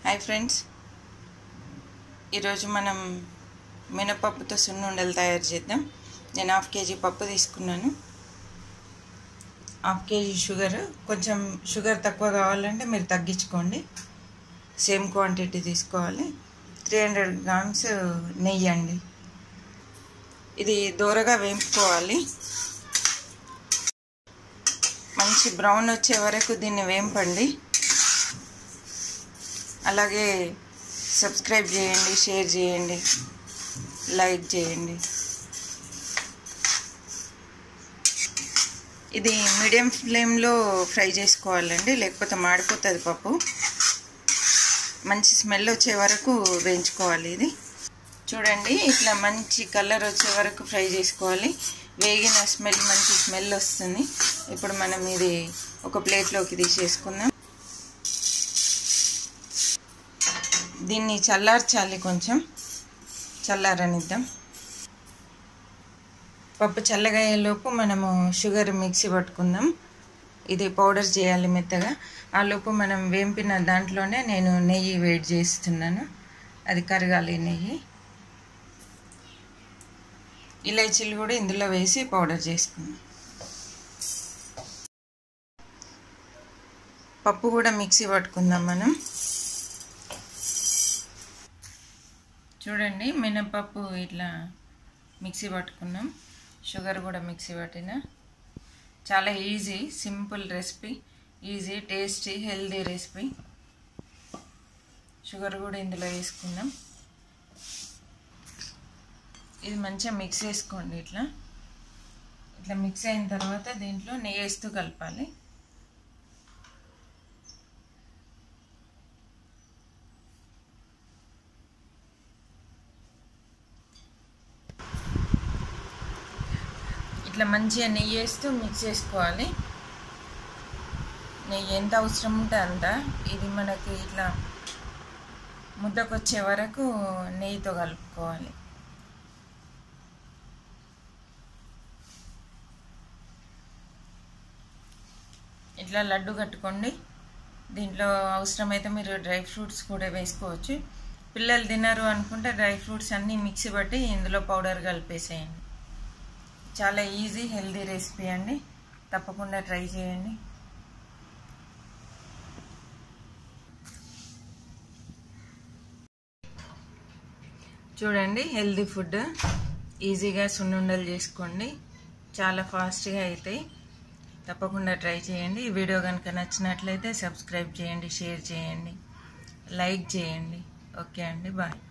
hi friends ఈరోజు మనం మినపప్పుతో సున్నుండలు తయారు చేద్దాం నేను హాఫ్ కేజీ పప్పు తీసుకున్నాను హాఫ్ కేజీ షుగర్ కొంచెం షుగర్ తక్కువ కావాలంటే మీరు తగ్గించుకోండి సేమ్ క్వాంటిటీ తీసుకోవాలి త్రీ హండ్రెడ్ గ్రామ్స్ నెయ్యి అండి ఇది దూరగా వేంపుకోవాలి మంచి బ్రౌన్ వచ్చే వరకు దీన్ని వేంపండి అలాగే సబ్స్క్రైబ్ చేయండి షేర్ చేయండి లైక్ చేయండి ఇది మీడియం ఫ్లేమ్లో ఫ్రై చేసుకోవాలండి లేకపోతే మాడిపోతుంది పప్పు మంచి స్మెల్ వచ్చే వరకు వేయించుకోవాలి ఇది చూడండి ఇట్లా మంచి కలర్ వచ్చే వరకు ఫ్రై చేసుకోవాలి వేగిన స్మెల్ మంచి స్మెల్ వస్తుంది ఇప్పుడు మనం ఇది ఒక ప్లేట్లోకి తీసేసుకుందాం దీన్ని చల్లార్చాలి కొంచెం చల్లారనిద్దాం పప్పు చల్లగయ్యేలోపు మనము షుగర్ మిక్సీ పట్టుకుందాం ఇది పౌడర్ చేయాలి మెత్తగా ఆ లోపు మనం వేంపిన దాంట్లోనే నేను నెయ్యి వేడి చేస్తున్నాను అది కరగాలి నెయ్యి ఇలైచీలు కూడా ఇందులో వేసి పౌడర్ చేసుకుందాం పప్పు కూడా మిక్సీ పట్టుకుందాం మనం చూడండి మినపప్పు ఇట్లా మిక్సీ పట్టుకున్నాం షుగర్ కూడా మిక్సీ పట్టిన చాలా easy simple recipe easy tasty healthy recipe sugar కూడా ఇందులో వేసుకుందాం ఇది మంచిగా మిక్స్ చేసుకోండి ఇట్లా ఇట్లా మిక్స్ అయిన తర్వాత దీంట్లో నెయ్యి వేస్తూ కలపాలి ఇట్లా మంచిగా నెయ్యి వేస్తూ మిక్స్ చేసుకోవాలి నెయ్యి ఎంత అవసరం ఉంటే అంత ఇది మనకి ఇట్లా ముద్దకొచ్చే వరకు నెయ్యితో కలుపుకోవాలి ఇట్లా లడ్డు కట్టుకోండి దీంట్లో అవసరమైతే మీరు డ్రై ఫ్రూట్స్ కూడా వేసుకోవచ్చు పిల్లలు తినరు అనుకుంటే డ్రై ఫ్రూట్స్ అన్నీ మిక్సీ పట్టి ఇందులో పౌడర్ కలిపేసేయండి చాలా ఈజీ హెల్దీ రెసిపీ అండి తప్పకుండా ట్రై చేయండి చూడండి హెల్దీ ఫుడ్ ఈజీగా సున్నుండలు చేసుకోండి చాలా ఫాస్ట్గా అవుతాయి తప్పకుండా ట్రై చేయండి ఈ వీడియో కనుక నచ్చినట్లయితే సబ్స్క్రైబ్ చేయండి షేర్ చేయండి లైక్ చేయండి ఓకే అండి బాయ్